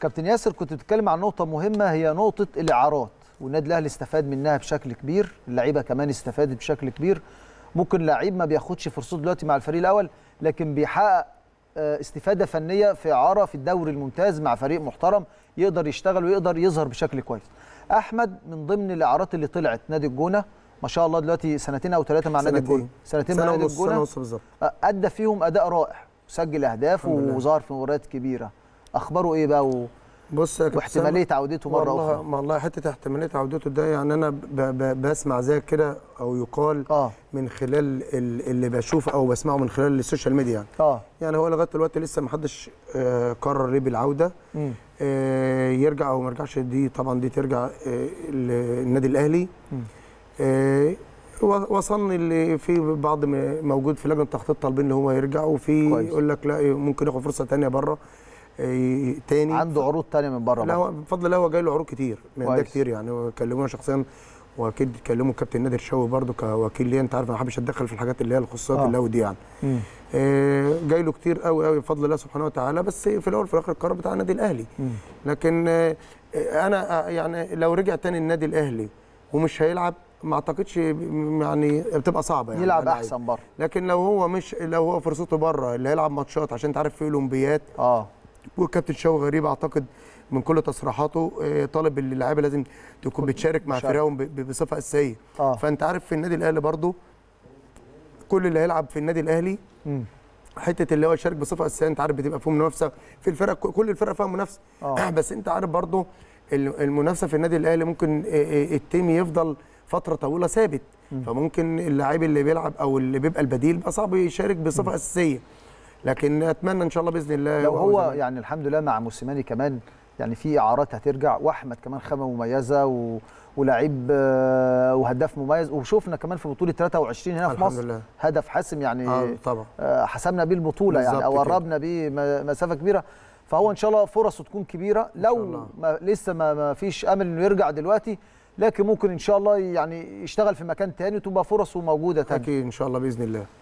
كابتن ياسر كنت بتتكلم عن نقطه مهمه هي نقطه الاعارات والنادي الاهلي استفاد منها بشكل كبير اللعيبه كمان استفادت بشكل كبير ممكن لعيب ما بياخدش فرصته دلوقتي مع الفريق الاول لكن بيحقق آه، استفاده فنيه في اعاره في الدوري الممتاز مع فريق محترم يقدر يشتغل ويقدر يظهر بشكل كويس احمد من ضمن الاعارات اللي طلعت نادي الجونه ما شاء الله دلوقتي سنتين او ثلاثه مع نادي سنتين. الجونه سنتين مع سنه نادي ونص سنه الجونه ونص بالظبط ادى فيهم اداء رائع سجل اهداف الحمد لله. وظهر في مباريات كبيره اخباره ايه بقى و... بص يا كابتن واحتماليه عودته مره والله اخرى والله حته احتماليه عودته ده يعني انا ب ب بسمع زي كده او يقال اه من خلال ال- اللي بشوفه او بسمعه من خلال السوشيال ميديا يعني اه يعني هو لغايه دلوقتي لسه ما حدش آه، قرر ليه بالعوده مم. آه، يرجع او ما يرجعش دي طبعا دي ترجع آه، للنادي الاهلي مم. آه، و- وصلني اللي في بعض م- موجود في لجنه التخطيط طالبين ان هو يرجع وفي كويس. يقول لك لا ممكن ياخد فرصه ثانيه بره آه، تاني عنده عروض تانية من بره لا بقى. هو بفضل الله هو جاي له عروض كتير من ده كويس. كتير يعني هو كلمونا شخصيا واكيد كلموا كابتن نادر شوقي برده كوكيل ليا انت عارف انا ما بحبش اتدخل في الحاجات اللي هي الخصوصيات آه. اللي هو دي يعني مم. آه، جاي له كتير قوي قوي بفضل الله سبحانه وتعالى بس في الاول وفي الاخر القرار بتاع النادي الاهلي مم. لكن آه، آه، انا آه، يعني لو رجع تاني النادي الاهلي ومش هيلعب ما اعتقدش م- يعني بتبقى صعبه يعني يلعب على اللعيب. احسن بره لكن لو هو مش لو هو فرصته بره اللي هيلعب ماتشات عشان انت عارف في اولمبيات اه والكابتن شوقي غريب اعتقد من كل تصريحاته آه، طالب ان اللعيبه لازم تكون بتشارك مع مشاركة. فرقهم ب- ب- بصفه اساسيه اه فانت عارف في النادي الاهلي برضو كل اللي هيلعب في النادي الاهلي مم. حته اللي هو يشارك بصفه اساسيه انت عارف بتبقى فيهم منافسه في الفرق كل الفرق فيها منافسه آه. بس انت عارف برضو ال- المنافسه في النادي الاهلي ممكن آه، آه، التيم يفضل فتره طويله ثابت فممكن اللاعب اللي بيلعب او اللي بيبقى البديل بقى صعب يشارك بصفه اساسيه لكن اتمنى ان شاء الله باذن الله لو يبقى هو زي ما- يعني الحمد لله مع موسيماني كمان يعني في اعارات هترجع واحمد كمان خامه مميزه و... ولاعيب آه، وهداف مميز وشوفنا كمان في بطوله 23 هنا في الحمد مصر لله. هدف حاسم يعني اه طبعا آه، حسمنا بيه البطوله يعني بالظبط او كده. قربنا بيه م- مسافه كبيره فهو ان شاء الله فرصه تكون كبيره لو الله. ما لسه ما, ما فيش امل انه يرجع دلوقتي لكن ممكن ان شاء الله يعني يشتغل في مكان تاني وتبقى فرصه موجوده تاني اكيد ان شاء الله باذن الله